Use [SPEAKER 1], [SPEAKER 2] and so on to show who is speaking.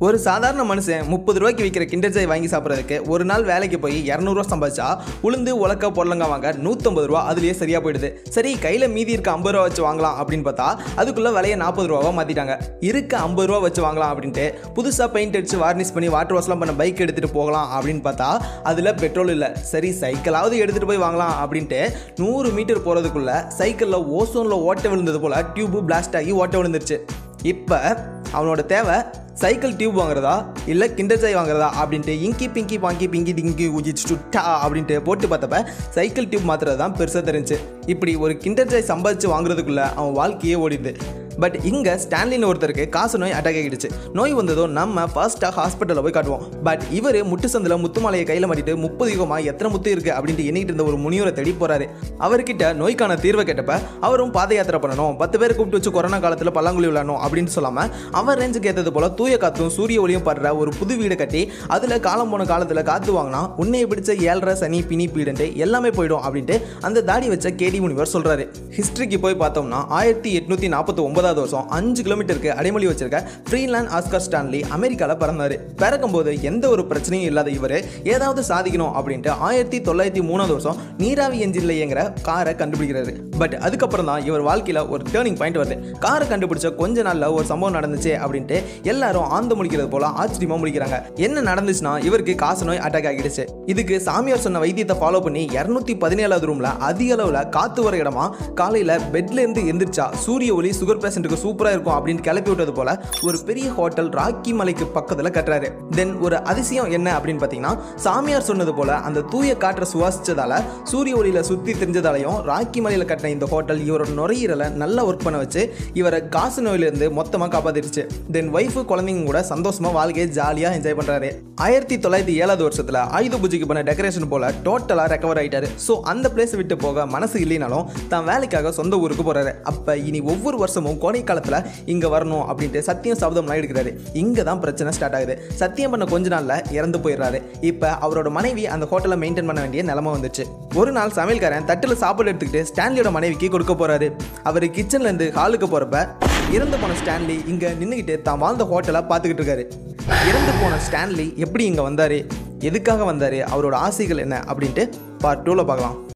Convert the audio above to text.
[SPEAKER 1] ஒரு சாதாரண மனுஷன் முப்பது ரூபாய்க்கு விற்கிற கிண்டர் ஜாய் வாங்கி சாப்பிட்றதுக்கு ஒரு நாள் வேலைக்கு போய் இரநூறுவா சம்பாதிச்சா உளுந்து உலக்க பொருளங்க வாங்க நூற்றம்பது ரூபா அதுலேயே சரியாக போயிடுது சரி கையில் மீதி இருக்க ஐம்பது ரூபா வச்சு வாங்கலாம் அப்படின்னு பார்த்தா அதுக்குள்ளே விலையை நாற்பது ரூபாவா மாற்றிட்டாங்க இருக்க ஐம்பது ரூபா வச்சு வாங்கலாம் அப்படின்ட்டு புதுசாக பெயிண்ட் அடிச்சு வார்னிஷ் பண்ணி வாட்டர் வாஷ்லாம் பண்ண பைக் எடுத்துகிட்டு போகலாம் அப்படின்னு பார்த்தா அதில் பெட்ரோல் இல்லை சரி சைக்கிளாவது எடுத்துகிட்டு போய் வாங்கலாம் அப்படின்ட்டு நூறு மீட்டர் போகிறதுக்குள்ள சைக்கிளில் ஓசோனில் ஓட்ட விழுந்தது போல் டியூபு பிளாஸ்ட் ஆகி ஓட்ட விழுந்துருச்சு இப்போ அவனோட தேவை சைக்கிள் டியூப் வாங்குறதா இல்லை கிண்டர் ஜாய் வாங்குறதா அப்படின்ட்டு இங்கி பிங்கி பாங்கி பிங்கி டிங்கி உஜி சுட்டா அப்படின்ட்டு போட்டு பார்த்தப்ப சைக்கிள் டியூப் மாத்துறது தான் பெருசாக தெரிஞ்சு இப்படி ஒரு கிண்டர் ஜாய் சம்பாதிச்சு வாங்குறதுக்குள்ள அவன் வாழ்க்கையே ஓடிடுது பட் இங்கே ஸ்டான்லின்னு ஒருத்தருக்கு காசு நோய் அட்டாக் ஆகிடுச்சு நோய் வந்ததும் நம்ம ஃபர்ஸ்ட்டாக ஹாஸ்பிட்டலில் போய் காட்டுவோம் பட் இவர் முட்டு சந்தில் முத்துமாலையை கையில் மாட்டிட்டு முப்பது யுகமாக எத்தனை முத்து இருக்குது அப்படின்ட்டு எண்ணிட்டு இருந்த ஒரு முனிவரை தேடி போகிறாரு அவர்கிட்ட நோய்க்கான தீர்வை கேட்டப்ப அவரும் பாத யாத்திரை பண்ணணும் பத்து பேர் கூப்பிட்டு வச்சு கொரோனா காலத்தில் பல்லாங்குழி விளையாடணும் அப்படின்னு சொல்லாமல் அவர் ரேஞ்சுக்கு ஏற்றது போல தூய காத்தும் சூரிய ஒளியும் படுற ஒரு புது வீடு கட்டி அதில் காலம் போன காலத்தில் காத்து வாங்கினா உன்னைய பிடிச்ச ஏழரை சனி பினி பீடுன்ட்டு எல்லாமே போயிடும் அப்படின்ட்டு அந்த தாடி வச்ச கேடி முனிவர் சொல்கிறாரு ஹிஸ்ட்ரிக்கு போய் பார்த்தோம்னா ஆயிரத்தி எட்நூற்றி நாற்பத்தி ஒன்பதாவது வருஷம் அஞ்சு கிலோமீட்டருக்கு அடைமொழி வச்சிருக்க ஃப்ரீலாண்ட் ஆஸ்கர் ஸ்டான்லி அமெரிக்காவில் பிறந்தாரு பிறக்கும்போது எந்த ஒரு பிரச்சனையும் இல்லாத இவர் ஏதாவது சாதிக்கணும் அப்படின்ட்டு ஆயிரத்தி தொள்ளாயிரத்தி மூணாவது வருஷம் நீராவி என்ஜினில் இயங்குற காரை கண்டுபிடிக்கிறாரு பட் அதுக்கப்புறம் தான் இவர் வாழ்க்கையில் ஒரு டேர்னிங் பாயிண்ட் வருது காரை கண்டுபிடிச்ச கொஞ்ச நாளில் ஒரு சம்பவம் நடந்துச்சு அப்படின்ட்டு எல்லாரும் ஆழ்ந்து முடிக்கிறது போல ஆச்சரியமா முடிக்கிறாங்க என்ன நடந்துச்சுன்னா இவருக்கு காசு நோய் அட்டாக் ஆகிடுச்சு இதுக்கு சாமியார் சொன்ன வைத்தியத்தை ஃபாலோ பண்ணி இரநூத்தி பதினேழாவது ரூம்ல அதிக அளவில் காத்து வர இடமா காலையில் பெட்ல இருந்து எந்திரிச்சா சூரிய ஒளி சுகர் பேஷண்ட்டுக்கு சூப்பராக இருக்கும் அப்படின்னு கிளப்பி விட்டது போல ஒரு பெரிய ஹோட்டல் ராக்கி மலைக்கு பக்கத்தில் கட்டுறாரு தென் ஒரு அதிசயம் என்ன அப்படின்னு பார்த்தீங்கன்னா சாமியார் சொன்னது போல அந்த தூய காற்றை சுவாசிச்சதால சூரிய ஒளியில சுற்றி தெரிஞ்சதாலையும் ராக்கி மலையில் கட்டின இந்த ஹோட்டல் இவரோட நுரையீரலை நல்லா ஒர்க் பண்ண வச்சு இவரை காசு நோயிலிருந்து மொத்தமாக காப்பாத்திருச்சு தென் ஒய்ஃபு குழந்தைங்க கூட சந்தோஷமா வாழ்க்கையை ஜாலியாக என்ஜாய் பண்றாரு ஆயிரத்தி தொள்ளாயிரத்தி ஏழாவது வருஷத்துல ஆயுத பூஜைக்கு பண்ண டெக்கரேஷன் போல டோட்டலாக ரெக்கவர் ஆயிட்டாரு ஸோ அந்த பிளேஸ் விட்டு போக மனசு இல்லைனாலும் தான் வேலைக்காக சொந்த ஊருக்கு போறாரு அப்ப இனி ஒவ்வொரு வருஷமும் கோடை காலத்துல இங்க வரணும் அப்படின்ட்டு சத்தியம் சபதம்லாம் எடுக்கிறாரு இங்க தான் பிரச்சனை ஸ்டார்ட் ஆகுது சத்தியம் பண்ண கொஞ்ச நாள்ல இறந்து போயிடுறாரு இப்ப அவரோட மனைவி அந்த ஹோட்டலை மெயின்டைன் பண்ண வேண்டிய நிலைமை வந்துச்சு ஒரு நாள் சமையல்காரன் தட்டுல சாப்பாடு எடுத்துக்கிட்டு ஸ்டான்லியோட மனைவிக்கு கொடுக்க போறாரு அவர் கிச்சன்ல இருந்து ஹாலுக்கு போறப்ப இறந்து போன ஸ்டான்லி இங்க நின்றுக்கிட்டு தான் வாழ்ந்த ஹோட்டலை பார்த்துக்கிட்டு இருக்காரு இறந்து போன ஸ்டான்லி எப்படி இங்க வந்தாரு எதுக்காக வந்தாரு அவரோட ஆசைகள் என்ன அப்படின்ட்டு பார்ட் டூவில் பார்க்கலாம்